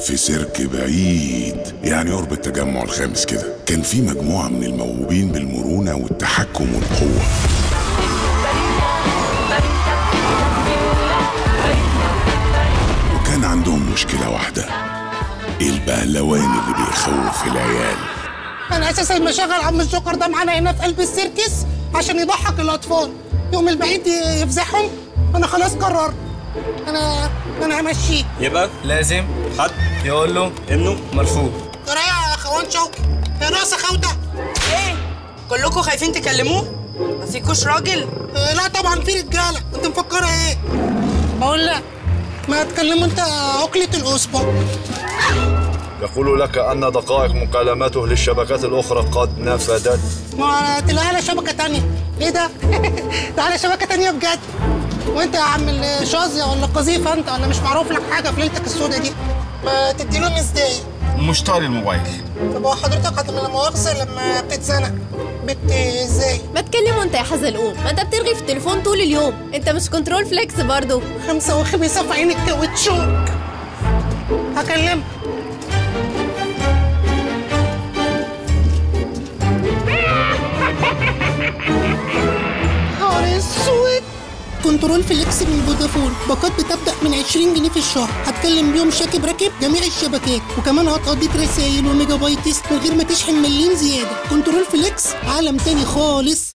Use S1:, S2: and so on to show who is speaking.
S1: في سيرك بعيد يعني قرب التجمع الخامس كده كان في مجموعة من الموهوبين بالمرونة والتحكم والقوة وكان عندهم مشكلة واحدة البهلوان اللي بيخوف العيال
S2: انا اساسا مشغل عم الجوكر ده معانا هنا في قلب السيركس عشان يضحك الاطفال يوم البعيد ي- يفزعهم انا خلاص قررت انا انا همشيه
S3: يبقى لازم حد يقول له انه مرفوض
S2: ترى يا اخوان شوقي يا ناقصه خوته
S4: ايه كلكم خايفين تكلموه ما فيكوش راجل
S2: آه، لا طبعا في رجاله انت مفكره ايه بقول لك ما تكلموا انت عقلة الأسبوع
S5: يقول لك أن دقائق مكالمته للشبكات الأخرى قد نفدت
S2: ما تلاقي على شبكة تانية ايه ده؟ ده على شبكة تانية بجد وانت يا عم الشاذية ولا القذيفة انت ولا مش معروف لك حاجة في ليلتك السودة دي ما تديله ازاي؟
S6: مش طاري الموبايل
S2: طب هو حضرتك هتعمل لا مؤاخذة لما بتتزنق بت ازاي؟
S7: ما تكلمه انت يا حزلقوم ما انت بترغي في التليفون طول اليوم انت مش كنترول فليكس برضو
S2: خمسة وخميسة في عين الكاوتشوك هكلمك نهار اسود كنترول فليكس من فودافون باقات بتبدا من 20 جنيه في الشهر هتكلم بيهم شاكب راكب جميع الشبكات وكمان هتقضيك رسايل وميجا بايتس من غير ما تشحن مليم زياده كنترول فليكس عالم تاني خالص